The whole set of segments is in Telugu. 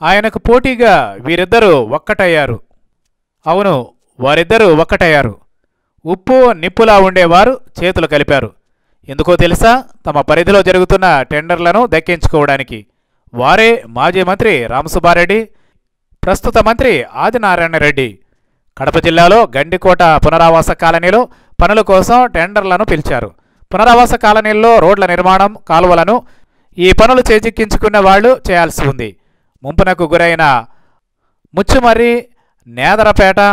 ఆయనకు పోటీగా వీరిద్దరూ ఒక్కటయ్యారు అవును వారిద్దరూ ఒక్కటయ్యారు ఉప్పు నిప్పులా ఉండేవారు చేతులు కలిపారు ఎందుకో తెలుసా తమ పరిధిలో జరుగుతున్న టెండర్లను దక్కించుకోవడానికి వారే మాజీ మంత్రి రామసుబ్బారెడ్డి ప్రస్తుత మంత్రి ఆదినారాయణ రెడ్డి కడప జిల్లాలో గండికోట పునరావాస కాలనీలో పనుల కోసం టెండర్లను పిలిచారు పునరావాస కాలనీల్లో రోడ్ల నిర్మాణం కాలువలను ఈ పనులు చేజిక్కించుకున్న వాళ్ళు చేయాల్సి ఉంది ముంపునకు గురైన ముచ్చుమర్రి నేదరపేట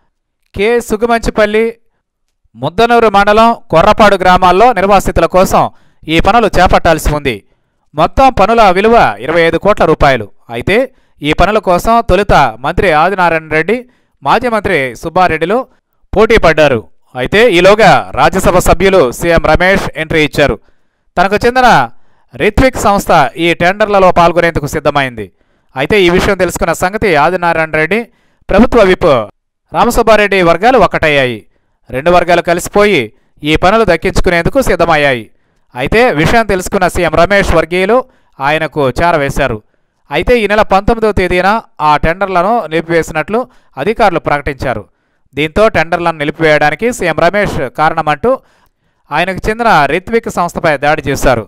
కె సుగుమంచిపల్లి ముద్దనూరు మండలం కొర్రపాడు గ్రామాల్లో నిర్వాసితుల కోసం ఈ పనులు చేపట్టాల్సి ఉంది మొత్తం పనుల విలువ ఇరవై ఐదు కోట్ల రూపాయలు అయితే ఈ పనుల కోసం తొలుత మంత్రి ఆదినారాయణ రెడ్డి మాజీ మంత్రి సుబ్బారెడ్డిలు పోటీ పడ్డారు అయితే ఈలోగా రాజ్యసభ సభ్యులు సీఎం రమేష్ ఎంట్రీ ఇచ్చారు తనకు చెందిన రిత్విక్ సంస్థ ఈ టెండర్లలో పాల్గొనేందుకు సిద్ధమైంది అయితే ఈ విషయం తెలుసుకున్న సంగతి ఆదినారాయణ రెడ్డి ప్రభుత్వ విప్ రామసుబ్బారెడ్డి వర్గాలు ఒక్కటయ్యాయి రెండు వర్గాలు కలిసిపోయి ఈ పనులు దక్కించుకునేందుకు సిద్ధమయ్యాయి అయితే విషయం తెలుసుకున్న సీఎం రమేష్ వర్గీయులు ఆయనకు చేరవేశారు అయితే ఈ నెల పంతొమ్మిదవ తేదీన ఆ టెండర్లను నిలిపివేసినట్లు అధికారులు ప్రకటించారు దీంతో టెండర్లను నిలిపివేయడానికి సీఎం రమేష్ కారణమంటూ ఆయనకు చెందిన రిత్విక్ సంస్థపై దాడి చేశారు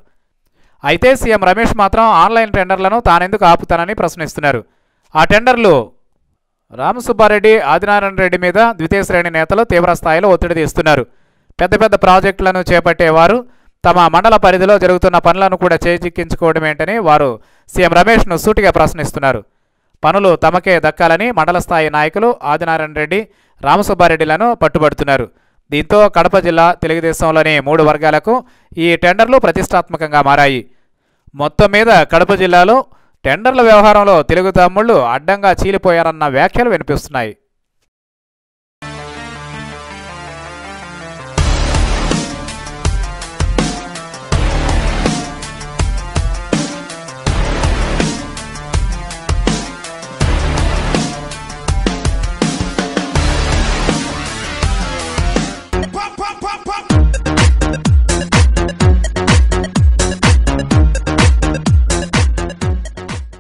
అయితే సీఎం రమేష్ మాత్రం ఆన్లైన్ టెండర్లను తానెందుకు ఆపుతానని ప్రశ్నిస్తున్నారు ఆ టెండర్లు రామసుబ్బారెడ్డి ఆదినారాయణ రెడ్డి మీద ద్వితీయ శ్రేణి నేతలు తీవ్ర స్థాయిలో ఒత్తిడి తీస్తున్నారు పెద్ద పెద్ద ప్రాజెక్టులను చేపట్టేవారు తమ మండల పరిధిలో జరుగుతున్న పనులను కూడా చేజిక్కించుకోవడం ఏంటని వారు సీఎం రమేష్ను సూటిగా ప్రశ్నిస్తున్నారు పనులు తమకే దక్కాలని మండల స్థాయి నాయకులు ఆదినారాయణ రెడ్డి రామసుబ్బారెడ్డిలను పట్టుబడుతున్నారు దీంతో కడప జిల్లా తెలుగుదేశంలోని మూడు వర్గాలకు ఈ టెండర్లు ప్రతిష్టాత్మకంగా మారాయి మొత్తం మీద కడప జిల్లాలో టెండర్ల వ్యవహారంలో తెలుగు తమ్ముళ్లు అడ్డంగా చీలిపోయారన్న వ్యాఖ్యలు వినిపిస్తున్నాయి